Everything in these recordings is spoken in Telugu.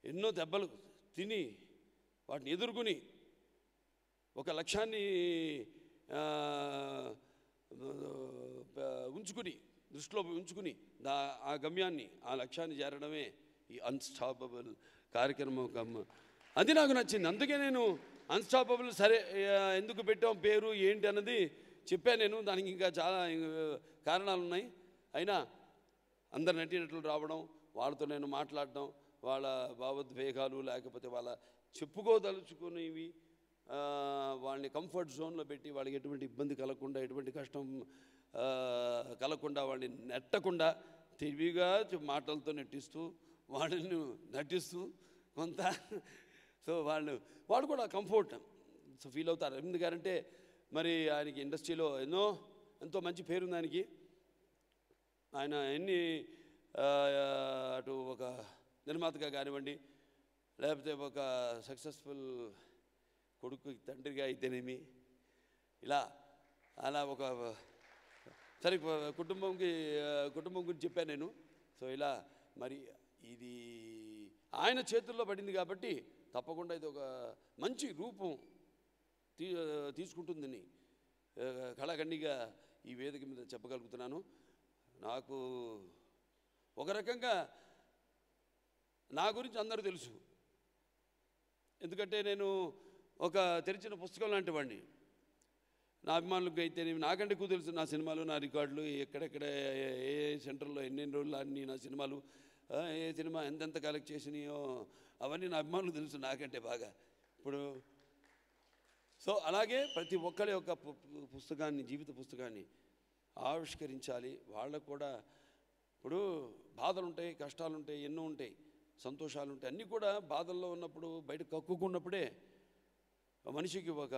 ఎన్నో దెబ్బలు తిని వాటిని ఎదుర్కొని ఒక లక్ష్యాన్ని ఆ, ఆ, ఉంచుకుని దృష్టిలో ఉంచుకుని దా ఆ గమ్యాన్ని ఆ లక్ష్యాన్ని చేరడమే ఈ అన్స్టాపబుల్ కార్యక్రమం గమ్మ అది నాకు నచ్చింది అందుకే నేను అన్స్టాపబుల్ సరే ఆ, ఎందుకు పెట్టాం పేరు ఏంటి అన్నది చెప్పాను నేను దానికి ఇంకా చాలా ఆ, కారణాలు ఉన్నాయి అయినా అందరు నటీనటులు రావడం వాళ్ళతో నేను మాట్లాడడం వాళ్ళ భావోద్వేగాలు లేకపోతే వాళ్ళ చెప్పుకోదలుచుకునేవి ఆ, వాళ్ళని కంఫర్ట్ జోన్లో పెట్టి వాళ్ళకి ఎటువంటి ఇబ్బంది కలగకుండా ఎటువంటి కష్టం ఆ, కలగకుండా వాళ్ళని నెట్టకుండా తెలివిగా చె- మాటలతో నెట్టిస్తూ వాళ్ళని నటిస్తూ కొంత సో వాళ్ళు వాళ్ళు కూడా కంఫర్ట్ సో ఫీల్ అవుతారు ఎందుకంటే మరి ఆయనకి ఇండస్ట్రీలో ఎన్నో ఎంతో మంచి పేరుంది ఆయనకి ఆయన ఎన్ని ఆ, అటు ఒక నిర్మాతగా కానివ్వండి లేకపోతే ఒక సక్సెస్ఫుల్ కొడుకు తండ్రిగా అయితేనేమి ఇలా అలా ఒక సరే కు- కుటుంబంకి ఆ, కుటుంబం గురించి చెప్పాను నేను సో ఇలా మరి ఇది ఆయన చేతుల్లో పడింది కాబట్టి తప్పకుండా ఇది ఒక మంచి రూపం తీ తీసుకుంటుందని ఆ, కళాఖండిగా ఈ వేదిక మీద చెప్పగలుగుతున్నాను నాకు ఒక రకంగా నా గురించి అందరూ తెలుసు ఎందుకంటే నేను ఒక తెరిచిన పుస్తకం లాంటి వాడిని నా అభిమానులకు అయితే నాకంటే ఎక్కువ తెలుసు నా సినిమాలు నా రికార్డులు ఎక్కడెక్కడ ఏ ఏ సెంటర్లో ఎన్నెన్ని రోజులు అన్ని నా సినిమాలు ఆ, ఏ సినిమా ఎంతెంత కలెక్ట్ చేసినాయో అవన్నీ నా అభిమానులు తెలుసు నాకంటే బాగా ఇప్పుడు సో అలాగే ప్రతి ఒక్కరి యొక్క పు- పు- పుస్తకాన్ని జీవిత పుస్తకాన్ని ఆవిష్కరించాలి వాళ్ళకు కూడా ఇప్పుడు బాధలు ఉంటాయి కష్టాలు ఉంటాయి ఎన్నో ఉంటాయి సంతోషాలు ఉంటాయి అన్నీ కూడా బాధల్లో ఉన్నప్పుడు బయట కక్కుకున్నప్పుడే మనిషికి ఒక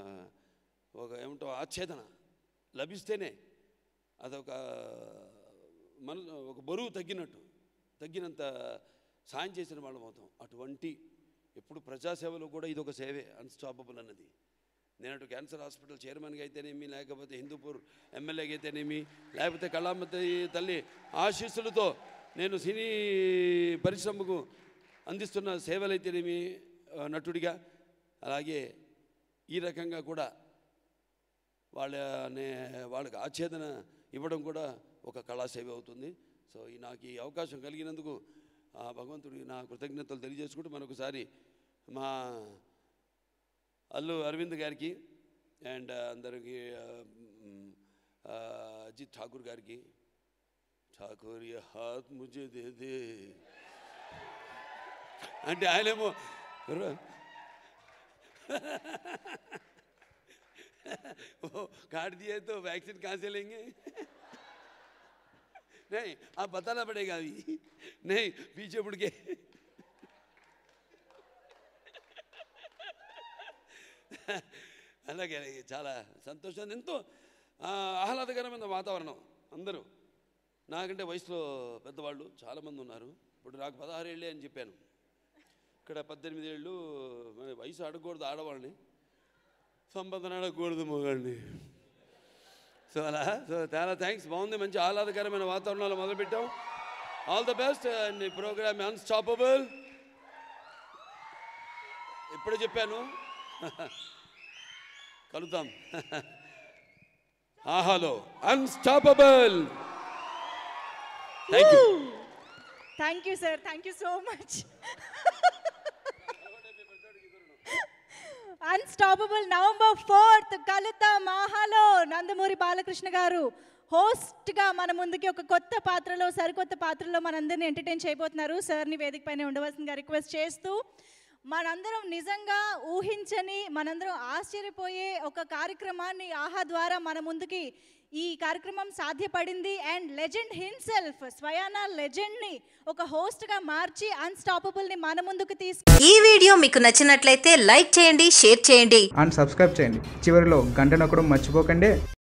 ఒక ఏమంటావు ఆచ్ఛేదన లభిస్తేనే అదొక మన ఒక బరువు తగ్గినట్టు తగ్గినంత సాయం చేసిన వాళ్ళం అవుతాం అటువంటి ఎప్పుడు ప్రజాసేవలో కూడా ఇది ఒక సేవే అన్స్టాపబుల్ అన్నది నేను అటు క్యాన్సర్ హాస్పిటల్ చైర్మన్గా అయితేనేమి లేకపోతే హిందూపూర్ ఎమ్మెల్యేగా అయితేనేమి లేకపోతే కళామతి తల్లి ఆశీస్సులతో నేను సినీ పరిశ్రమకు అందిస్తున్న సేవలైతేనేమి ఆ, నటుడిగా అలాగే ఈ రకంగా కూడా వాళ్ళ నే- వాళ్ళకి ఆచ్ఛేదన ఇవ్వడం కూడా ఒక కళాసేవ అవుతుంది సో ఈ నాకు ఈ అవకాశం కలిగినందుకు ఆ భగవంతుడికి నా కృతజ్ఞతలు తెలియజేసుకుంటూ మరొకసారి మా అల్లు అరవింద్ గారికి అండ్ అందరికి ఆ, మ్, ఆ, అజిత్ ఠాకూర్ గారికి ఠాకూర్ ये हाथ मुझे दे दे అంటే ఆయనేమో "ర- वो काट दिए तो वैक्सीन कहाँ से लेंगे नहीं आप बताना पड़ेगा अभी नहीं पीछे मुड़ के అలాగే అలాగే చాలా సంతోషం ఎంతో ఆ, ఆహ్లాదకరమైన వాతావరణం అందరూ నాకంటే వయసులో పెద్దవాళ్ళు చాలామంది ఉన్నారు ఇప్పుడు నాకు పదహారు ఏళ్ళే అని చెప్పాను ఇక్కడ పద్దెనిమిది ఏళ్ళు మరి వయసు అడగకూడదు ఆడవాళ్ళని సంబంధన అడగకూడదు మగాడిని సో అలా సో చాలా థ్యాంక్స్ బాగుంది మంచి ఆహ్లాదకరమైన వాతావరణంలో మొదలుపెట్టాం all the best and program unstoppable ఇప్పుడే చెప్పాను కలుద్దాం ఆహాలో unstoppable thank you thank you sir thank you so much unstoppable November fourth కలుత మాహాలో నందమూరి బాలకృష్ణ గారు హోస్ట్గా మన ముందుకి ఒక కొత్త పాత్రలో సరికొత్త పాత్రలో మనందరిని ఎంటర్టైన్ చేయబోతున్నారు సార్ని వేదిక పైన ఉండవలసిందిగా రిక్వెస్ట్ చేస్తూ మనందరం నిజంగా ఊహించని మనందరం ఆశ్చర్యపోయే ఒక కార్యక్రమాన్ని ఆహా ద్వారా మన ముందుకి ఈ కార్యక్రమం సాధ్యపడింది అండ్ లెజెండ్ హిమ్సెల్ఫ్ స్వయానా లెజెండ్ని ఒక హోస్ట్గా మార్చి అన్స్టాపబుల్ని మన ముందుకు తీసుకు ఈ వీడియో మీకు నచ్చినట్లయితే లైక్ చేయండి షేర్ చేయండి అండ్ సబ్స్క్రైబ్ చేయండి చివరిలో గంట నొక్కడం మర్చిపోకండి